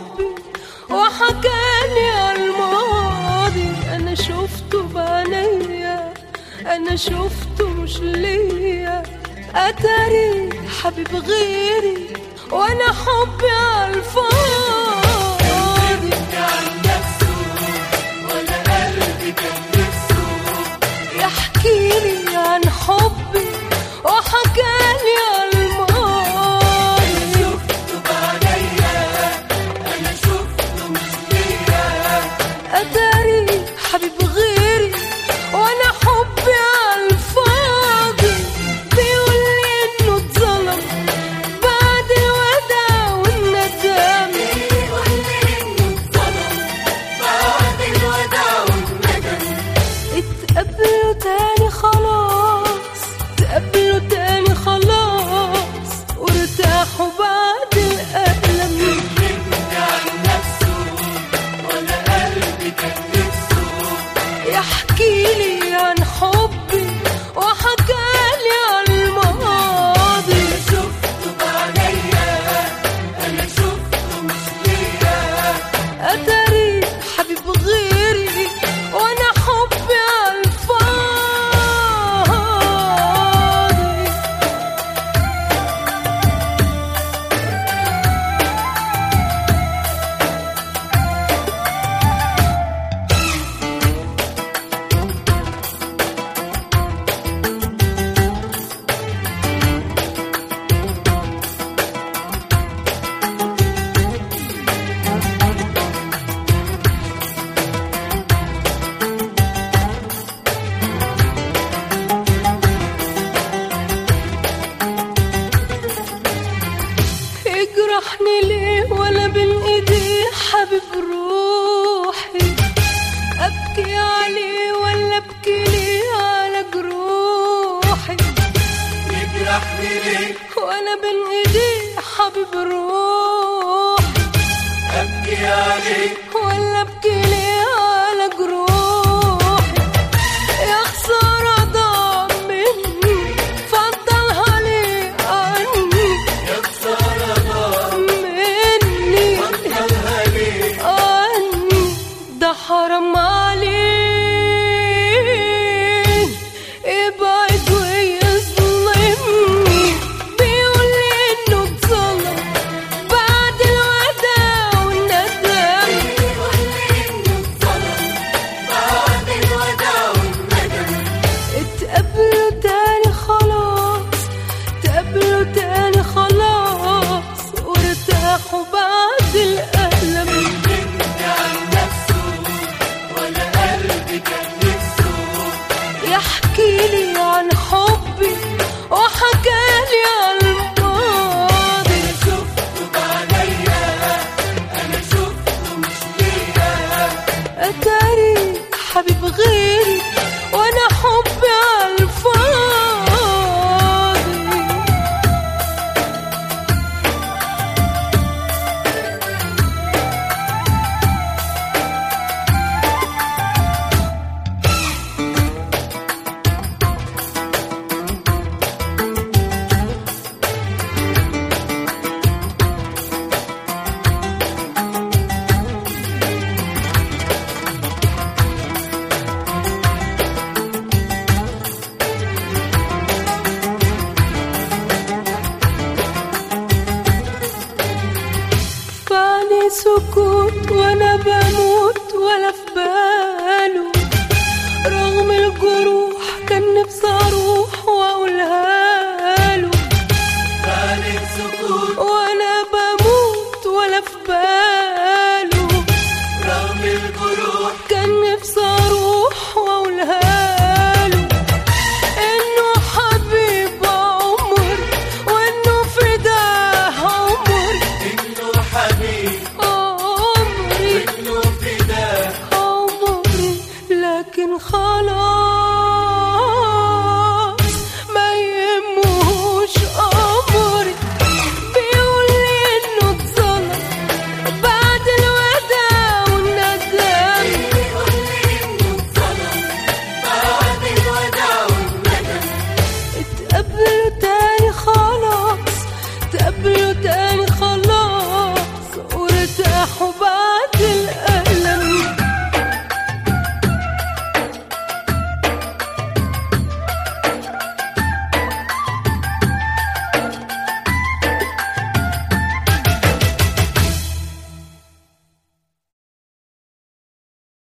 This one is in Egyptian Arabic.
حبي وحكالي على الماضي انا شفته بعينيا انا شفته مش ليا اتاري حبيب غيري وانا حبي على الفاضي يحكي لي عن حبي وحكالي على الماضي أداري حبيب غيري وأنا حبي على الفاضي بيقول لي إنه اتظلم بعد الوداع والندم اتقابلوا تاني خلاص اتقابلوا تاني خلاص وارتاحوا بعد الألم يحكي لي عن حبي وحكالي عن الماضي أتاري حبيب غيري وأنا حبي على الفاضي يجرحني ليه ولا بين ايدي حبيب روحي ابكي عليه ولا ابكي ليه على جروحي وانا بين ايدي حبيب روحي ولا ابكي ليه على جروحي يا خسارة ضاع مني فضلها لي عني مني عني ده حرام عليه ابعد ويظلمني بيقول لي انه اتظلم بعد الوداع والندم اتقابلوا تاني خلاص اتقابلوا تاني خلاص وارتاحوا بعد الألم يحكي لي عن حبي وحكالي عن الماضي أتاري حبيب غيري وأنا حبي على الفاضي فعني سكوت وانا بموت ولا في باله رغم الجروح كان نفسي اروح واقولها له وانا بموت ولا في باله كان نفسي اروح واقولها له انه حبيب عمر وانه فداه عمر عمري عمري لكن خلاص ما يهمهوش امري بيقول لي انه اتظلم وبعد